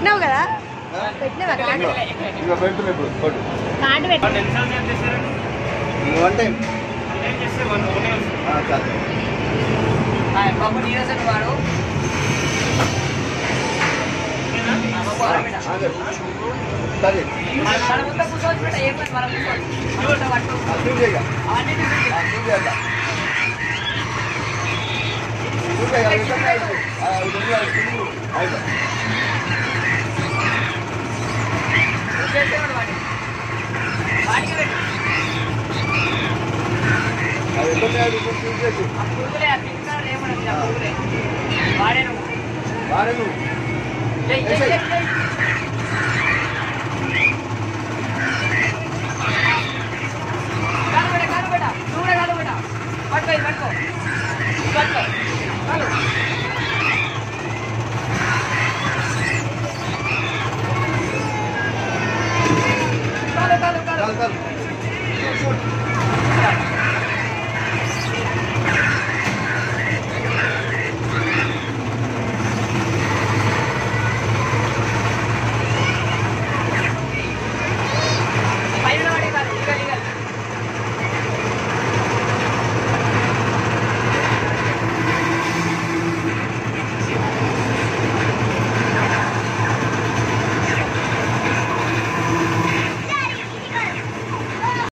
పెట్టినావు కదా పెట్టినావా కార్డు ఇక పెడుతున్నా ఇప్పుడు కొట్టు కార్డు పెట్టి వాళ్ళు ఎన్నిసార్లు సేవ్ చేశారండి ఇంక వన్ టైం ఏం చేస్తే వన్ ఒకటే వస్తుంది ఆ, చాలు బాబు నీరసన్ వాడు ఆ బాబు ఆడబిడ్డ. ఆగే. సరే మన మన ముందు కూర్చోవచ్చు బిడ్డ ఏం పని మనం కూర్చోవచ్చు మన ముందు పట్టు ఆ, చూడు చేయగా అవన్నీ చూసి ఆ, చూడు చేద్దాం. చూడు చేయగా, విధంగా అయిపో. ఆ, విధంగా అయిపో. అయిపో. చేసేవాడు వాడిని వాడికి పెట్టు ఆ, విధంగా అయిపో. చూడు చేసి. ఆ పురుగులే ఆ పింక్ కలర్ ఏమన్నా ఆ పురుగులే వాడే నువ్వు వాడే నువ్వు. చెయ్యి చెయ్యి చెయ్యి